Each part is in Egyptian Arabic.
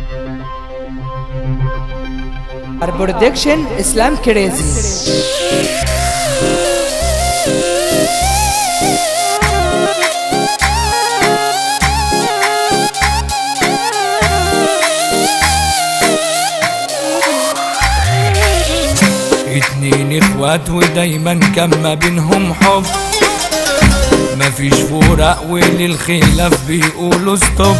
Our production Islam Crazy. اتنين اخوات ودايما كان ما بينهم حب مفيش فراق وللخلاف بيقولوا ستوب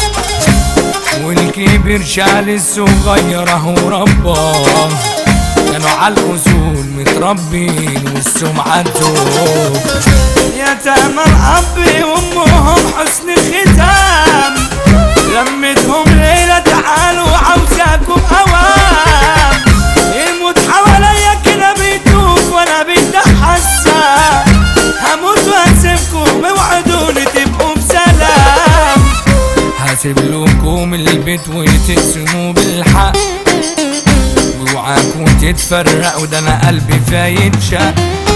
والكبير شال الصغير اهو رباه كانوا على الاصول متربين والسمعة توب يتامى الاب وامهم حسن الختام لمتهم ليلة تعالوا عاوزاكم اوام الموت حواليا كده بيدوب وانا بدي احسن هموت واسيبكم اوعدوني تبقوا بسلام هسيب لكم البيت وتقسموا بالحق واوعاكم تتفرقوا ده انا قلبي فايت شق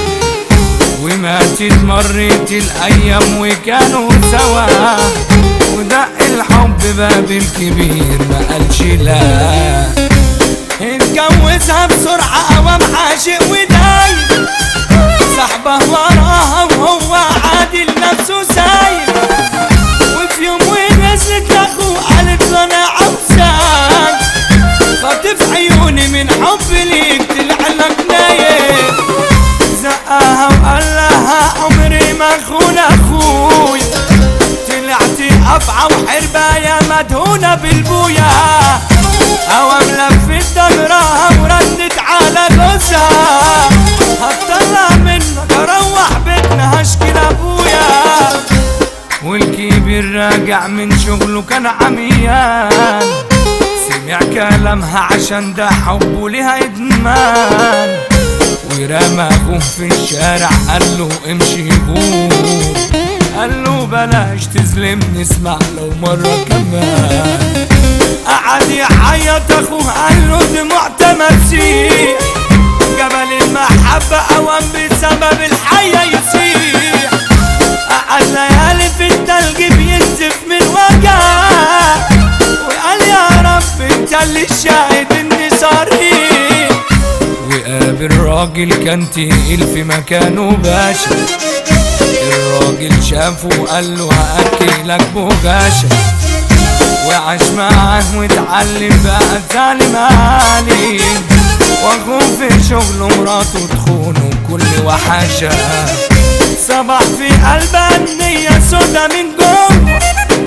وماتت مرت الايام وكانوا سوا ودق الحب باب الكبير ما قالش لا اتجوزها بسرعة قوام عاشق ودايم صاحبه وراها وهو عادل نفسه سايب وفي يوم ونزلت لاخوه قالت له انا عاوزاك خاطف عيوني من حب ليك طلع لك نايم زقها وقال لها عمري ما خون اخويا طلعتي افعى وحربة يا مدهونة بالبويا اوام لفت ظهرها وردت على جوزها هتطلع منك اروح بيتنا هشكي لابويا والكبير راجع من شغله كان عميان سمع كلامها عشان ده حبه ليها ادمان ورمى اخوه في الشارع قال له امشي غور قال له بلاش تظلمني اسمع لو مرة كمان قعد يعيط اخوه قال له دموع تمسيح جبل المحبة اوام بسبب الحياة يصيح قعد ليالي في التلج بينزف من وجع وقال يا رب انت اللي شاهد اني صريح وقابل راجل كان تقيل في مكانه باشا الراجل شافه وقال له هاكلك بوجاشة وعاش معاه واتعلم بقى اتعلم عليه واخوه في شغله مراته تخونه كل وحشة صبح في قلبها النية سودا من جوه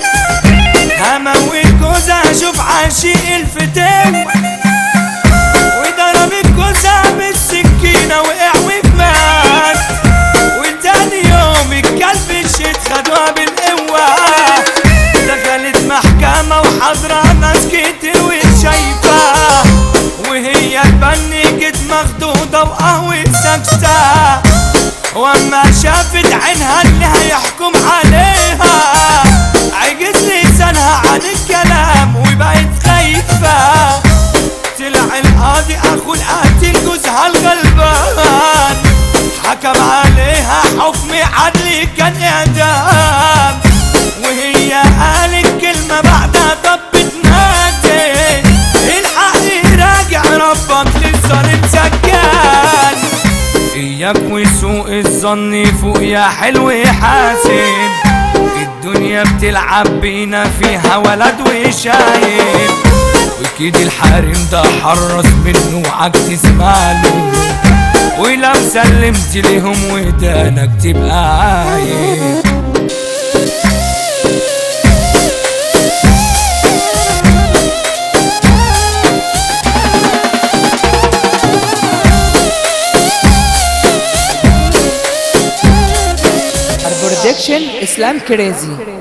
هموت جوزها اشوف عاشق الفتاوى وضرب الجوزها بالسكينة وقع ومات وتاني يوم الكلب الشيت خدوها بالقوة دخلت محكمة وحضرة ناس كتير وشايفة وهي اتبنجت مخدودة وقهوة سكتة واما شافت عينها اللي هيحكم عليها عجز لسانها عن الكلام وبقت خايفة طلع القاضي اخو القاتل جوزها الغلبان حكم عليها حكم عدلي كان اعدام وهي قالت كلمة بعدها طبت نادي الحق راجع ربك للظالم سجان اياك وسوء الظن فوق يا حلو حاسب الدنيا بتلعب بينا فيها ولد وشايب وكيد الحريم ده حرص منه وعك تسمع له ولو سلمت ليهم ودانك تبقى عايب Our production Islam Crazy.